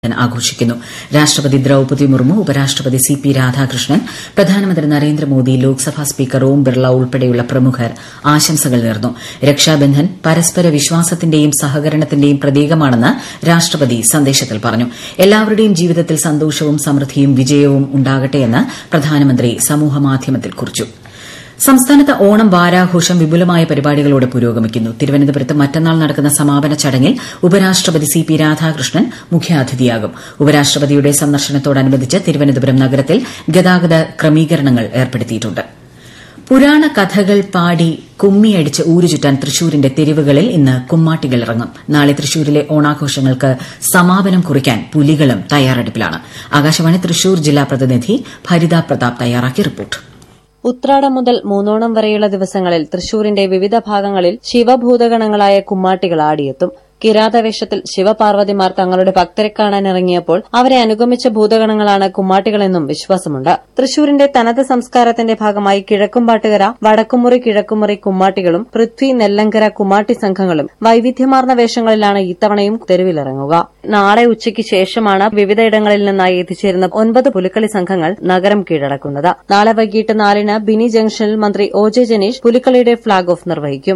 ആഘോഷിക്കുന്നു രാഷ്ട്രപതി ദ്രൌപദി മുർമു ഉപരാഷ്ട്രപതി സി പി രാധാകൃഷ്ണൻ പ്രധാനമന്ത്രി നരേന്ദ്രമോദി ലോക്സഭാ സ്പീക്കർ ഓം ബിർള ഉൾപ്പെടെയുള്ള പ്രമുഖർ ആശംസകൾ നേർന്നു രക്ഷാബന്ധൻ പരസ്പര വിശ്വാസത്തിന്റെയും സഹകരണത്തിന്റെയും പ്രതീകമാണെന്ന് രാഷ്ട്രപതി സന്ദേശത്തിൽ പറഞ്ഞു എല്ലാവരുടെയും ജീവിതത്തിൽ സന്തോഷവും സമൃദ്ധിയും വിജയവും ഉണ്ടാകട്ടെയെന്ന് പ്രധാനമന്ത്രി സമൂഹമാധ്യമത്തിൽ കുറിച്ചു സംസ്ഥാനത്ത് ഓണം വാരാഘോഷം വിപുലമായ പരിപാടികളോടെ പുരോഗമിക്കുന്നു തിരുവനന്തപുരത്ത് മറ്റന്നാൾ നടക്കുന്ന സമാപന ചടങ്ങിൽ ഉപരാഷ്ട്രപതി സി പി രാധാകൃഷ്ണൻ മുഖ്യാതിഥിയാകും ഉപരാഷ്ട്രപതിയുടെ സന്ദർശനത്തോടനുബന്ധിച്ച് തിരുവനന്തപുരം നഗരത്തിൽ ഗതാഗത ക്രമീകരണങ്ങൾ ഏർപ്പെടുത്തിയിട്ടുണ്ട് പുരാണ കഥകൾ പാടി കുമ്മിയടിച്ച് ഊരുചുറ്റാൻ തൃശൂരിന്റെ തെരുവുകളിൽ ഇന്ന് കുമ്മാട്ടികൾ ഇറങ്ങും നാളെ തൃശൂരിലെ ഓണാഘോഷങ്ങൾക്ക് സമാപനം കുറിക്കാൻ പുലികളും തയ്യാറെടുപ്പിലാണ് ആകാശവാണി തൃശൂർ ജില്ലാ പ്രതിനിധി ഭരിത പ്രതാപ് തയ്യാറാക്കിയ റിപ്പോർട്ട് ഉത്രാടം മുതൽ മൂന്നോണം വരെയുള്ള ദിവസങ്ങളിൽ തൃശൂരിന്റെ വിവിധ ഭാഗങ്ങളിൽ ശിവഭൂതഗണങ്ങളായ കുമ്മാട്ടികൾ ആടിയെത്തും കിരാതവേഷത്തിൽ ശിവപാർവതിമാർ തങ്ങളുടെ ഭക്തരെ കാണാനിറങ്ങിയപ്പോൾ അവരെ അനുഗമിച്ച ഭൂതഗണങ്ങളാണ് കുമ്മാട്ടികളെന്നും വിശ്വാസമുണ്ട് തൃശൂരിന്റെ തനത് സംസ്കാരത്തിന്റെ ഭാഗമായി കിഴക്കുംപാട്ടുകര വടക്കുമുറി കിഴക്കുമുറി കുമ്മാട്ടികളും പൃഥ്വി നെല്ലങ്കര കുമ്മാട്ടി സംഘങ്ങളും വൈവിധ്യമാർന്ന വേഷങ്ങളിലാണ് ഇത്തവണയും തെരുവിലിറങ്ങുക നാളെ ഉച്ചയ്ക്ക് ശേഷമാണ് വിവിധയിടങ്ങളിൽ നിന്നായി എത്തിച്ചേരുന്ന ഒൻപത് പുലിക്കളി സംഘങ്ങൾ നഗരം കീഴടക്കുന്നത് നാളെ വൈകിട്ട് നാലിന് ബിനി ജംഗ്ഷനിൽ മന്ത്രി ഒ ജെ ജനീഷ് പുലിക്കളിയുടെ ഫ്ളാഗ് ഓഫ് നിർവഹിക്കും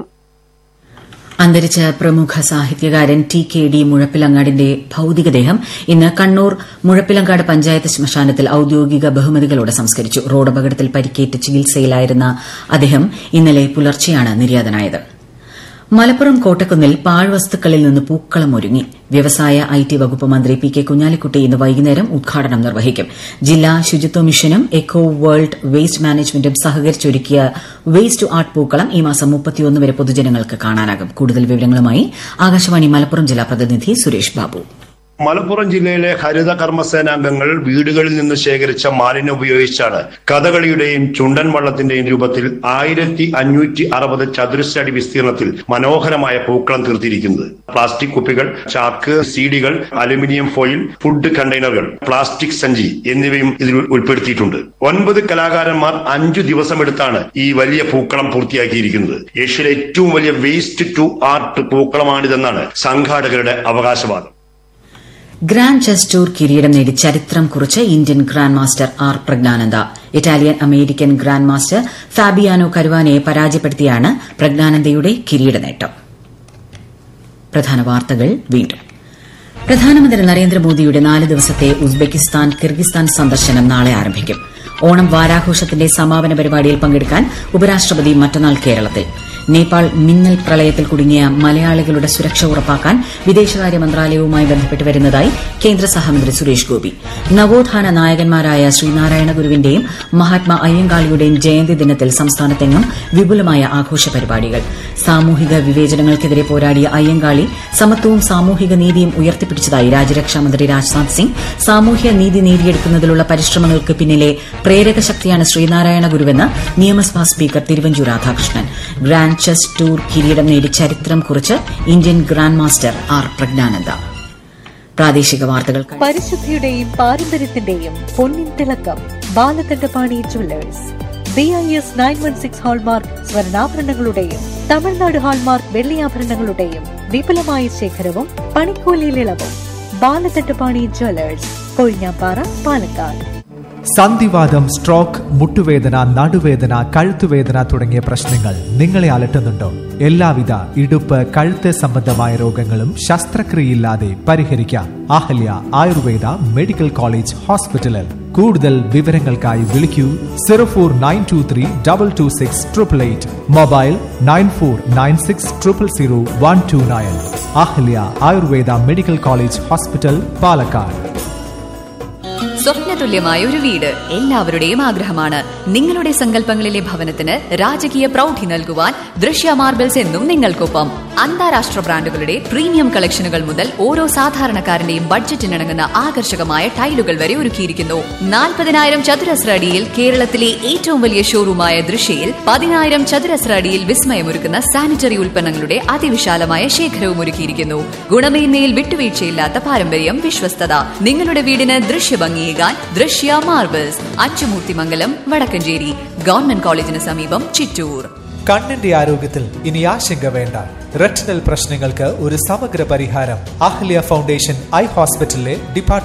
അന്തരിച്ച പ്രമുഖ സാഹിത്യകാരൻ ടി കെ ഡി മുഴപ്പിലങ്ങാടിന്റെ ഭൌതികദേഹം ഇന്ന് കണ്ണൂർ മുഴപ്പിലങ്ങാട് പഞ്ചായത്ത് ശ്മശാനത്തിൽ ഔദ്യോഗിക ബഹുമതികളോടെ സംസ്കരിച്ചു റോഡപകടത്തിൽ പരിക്കേറ്റ് ചികിത്സയിലായിരുന്ന അദ്ദേഹം ഇന്നലെ പുലർച്ചെയാണ് നിര്യാതനായത് മലപ്പുറം കോട്ടക്കുന്നിൽ പാഴ്വസ്തുക്കളിൽ നിന്ന് പൂക്കളം ഒരുങ്ങി വ്യവസായ ഐ ടി വകുപ്പ് മന്ത്രി പി കെ കുഞ്ഞാലിക്കുട്ടി ഇന്ന് വൈകുന്നേരം ഉദ്ഘാടനം നിർവഹിക്കും ജില്ലാ ശുചിത്വ മിഷനും എക്കോ വേൾഡ് വേസ്റ്റ് മാനേജ്മെന്റും സഹകരിച്ചൊരുക്കിയ വേസ്റ്റ് ടു ആർട്ട് പൂക്കളം ഈ മാസം വരെ പൊതുജനങ്ങൾക്ക് കാണാനാകും കൂടുതൽ വിവരങ്ങളുമായി ആകാശവാണി മലപ്പുറം ജില്ലാ പ്രതിനിധി സുരേഷ് ബാബു മലപ്പുറം ജില്ലയിലെ ഹരിത കർമ്മസേനാംഗങ്ങൾ വീടുകളിൽ നിന്ന് ശേഖരിച്ച മാലിന്യം ഉപയോഗിച്ചാണ് കഥകളിയുടെയും ചുണ്ടൻ വള്ളത്തിന്റെയും രൂപത്തിൽ ആയിരത്തി അഞ്ഞൂറ്റി അറുപത് ചതുരശ്ര അടി വിസ്തീർണത്തിൽ മനോഹരമായ പൂക്കളം തീർത്തിരിക്കുന്നത് പ്ലാസ്റ്റിക് കുപ്പികൾ ചാക്ക് സീഡികൾ അലുമിനിയം ഫോയിൽ ഫുഡ് കണ്ടെയ്നറുകൾ പ്ലാസ്റ്റിക് സഞ്ചി എന്നിവയും ഇതിൽ ഉൾപ്പെടുത്തിയിട്ടുണ്ട് ഒൻപത് കലാകാരന്മാർ അഞ്ചു ദിവസമെടുത്താണ് ഈ വലിയ പൂക്കളം പൂർത്തിയാക്കിയിരിക്കുന്നത് ഏഷ്യയിലെ ഏറ്റവും വലിയ വേസ്റ്റ് ടു ആർട്ട് പൂക്കളമാണിതെന്നാണ് സംഘാടകരുടെ അവകാശവാദം ഗ്രാൻഡ് ചെസ് ടൂർ കിരീടം നേടി ചരിത്രം കുറിച്ച് Indian grand master R Praggnanandhaa Italian American grand master Fabiano കരുവാനയെ പരാജയപ്പെടുത്തിയാണ് പ്രജ്ഞാനന്ദയുടെ കിരീട നേട്ടം പ്രധാന വാർത്തകൾ വീണ്ടും പ്രധാനമന്ത്രി നരേന്ദ്രമോദിയുടെ നാല് ദിവസത്തെ ഉസ്ബെക്കിസ്ഥാൻ കിർഗിസ്ഥാൻ സന്ദർശനം നാളെ ആരംഭിക്കും ഓണം വാരാഘോഷത്തിന്റെ സമാപന പരിപാടിയിൽ പങ്കെടുക്കാൻ ഉപരാഷ്ട്രപതി മറ്റന്നാൾ കേരളത്തിൽ നേപ്പാൾ മിന്നൽ പ്രളയത്തിൽ കുടുങ്ങിയ മലയാളികളുടെ സുരക്ഷ ഉറപ്പാക്കാൻ വിദേശകാര്യ മന്ത്രാലയവുമായി ബന്ധപ്പെട്ട് വരുന്നതായി കേന്ദ്ര സഹമന്ത്രി സുരേഷ് ഗോപി നവോത്ഥാന നായകന്മാരായ ശ്രീനാരായണ ഗുരുവിന്റെയും മഹാത്മാ അയ്യങ്കാളിയുടെയും ജയന്തി ദിനത്തിൽ സംസ്ഥാനത്തെങ്ങും വിപുലമായ ആഘോഷ പരിപാടികൾ സാമൂഹിക വിവേചനങ്ങൾക്കെതിരെ പോരാടിയ അയ്യങ്കാളി സമത്വവും സാമൂഹിക നീതിയും ഉയർത്തിപ്പിടിച്ചതായി രാജ്യരക്ഷാമന്ത്രി രാജ്നാഥ് സിംഗ് സാമൂഹ്യ നീതി നേടിയെടുക്കുന്നതിലുള്ള പരിശ്രമങ്ങൾക്ക് പിന്നിലെ പ്രേരക ശക്തിയാണ് ശ്രീനാരായണ ഗുരുവെന്ന് നിയമസഭാ speaker Thiruvanchoor Radhakrishnan grand chess tour കിരീടം നേടി ചരിത്രം കുറിച്ച് Indian grand master R Praggnanandhaa പ്രാദേശിക വാർത്തകൾ പരിശുദ്ധിയുടെയും പാരമ്പര്യത്തിന്റെയും പൊന്നിൻ തിളക്കം Balakantapani jewellers B I S nine one six hallmark സ്വർണ്ണാഭരണങ്ങളുടെയും തമിഴ്നാട് ഹാൾമാർക്ക് വെള്ളിയാഭരണങ്ങളുടെയും വിപുലമായ ശേഖരവും പണിക്കൂലിയിൽ ഇളവും ബാലകണ്ഠപാണി ജ്വല്ലേഴ്സ് കൊഴിഞ്ഞാപ്പാറ പാലക്കാട് സന്ധിവാദം സ്ട്രോക്ക് മുട്ടുവേദന നടുവേദന കഴുത്തുവേദന തുടങ്ങിയ പ്രശ്നങ്ങൾ നിങ്ങളെ അലട്ടുന്നുണ്ടോ എല്ലാവിധ ഇടുപ്പ് കഴുത്ത് സംബന്ധമായ രോഗങ്ങളും ശസ്ത്രക്രിയയില്ലാതെ പരിഹരിക്കാം അഹല്യ ആയുർവേദ മെഡിക്കൽ കോളേജ് ഹോസ്പിറ്റലിൽ കൂടുതൽ വിവരങ്ങൾക്കായി വിളിക്കൂ zero four nine two three double two six triple eight mobile nine four nine six triple zero one two nine Ahalya Ayurveda medical college hospital Palakkad സ്വപ്നതുല്യമായ ഒരു വീട് എല്ലാവരുടെയും ആഗ്രഹമാണ് നിങ്ങളുടെ സങ്കല്പങ്ങളിലെ ഭവനത്തിന് രാജകീയ പ്രൗഢി നൽകുവാൻ ദൃശ്യ മാർബിൾസ് എന്നും നിങ്ങൾക്കൊപ്പം അന്താരാഷ്ട്ര ബ്രാൻഡുകളുടെ പ്രീമിയം കളക്ഷനുകൾ മുതൽ ഓരോ സാധാരണക്കാരന്റെയും ബഡ്ജറ്റിനിണങ്ങുന്ന ആകർഷകമായ ടൈലുകൾ വരെ ഒരുക്കിയിരിക്കുന്നു നാൽപ്പതിനായിരം ചതുരശ്ര അടിയിൽ കേരളത്തിലെ ഏറ്റവും വലിയ ഷോറൂമായ ദൃശ്യയിൽ പതിനായിരം ചതുരശ്ര അടിയിൽ വിസ്മയമൊരുക്കുന്ന സാനിറ്ററി ഉൽപ്പന്നങ്ങളുടെ അതിവിശാലമായ ശേഖരവും ഒരുക്കിയിരിക്കുന്നു ഗുണമേന്മയിൽ വിട്ടുവീഴ്ചയില്ലാത്ത പാരമ്പര്യം വിശ്വസ്തത നിങ്ങളുടെ വീടിന് ദൃശ്യഭംഗിയേകാൻ ദൃശ്യ മാർബിൾസ് അച്ചുമൂർത്തിമംഗലം വടക്കഞ്ചേരി ഗവൺമെന്റ് കോളേജിന് സമീപം ചിറ്റൂർ കണ്ണിന്റെ ആരോഗ്യത്തിൽ ഇനി ആശങ്ക വേണ്ട റെറ്റിനൽ പ്രശ്നങ്ങൾക്ക് ഒരു സമഗ്ര പരിഹാരം അഹ്ല്യ ഫൗണ്ടേഷൻ ഐ ഹോസ്പിറ്റലിലെ ഡിപ്പാർട്ട്മെന്റ്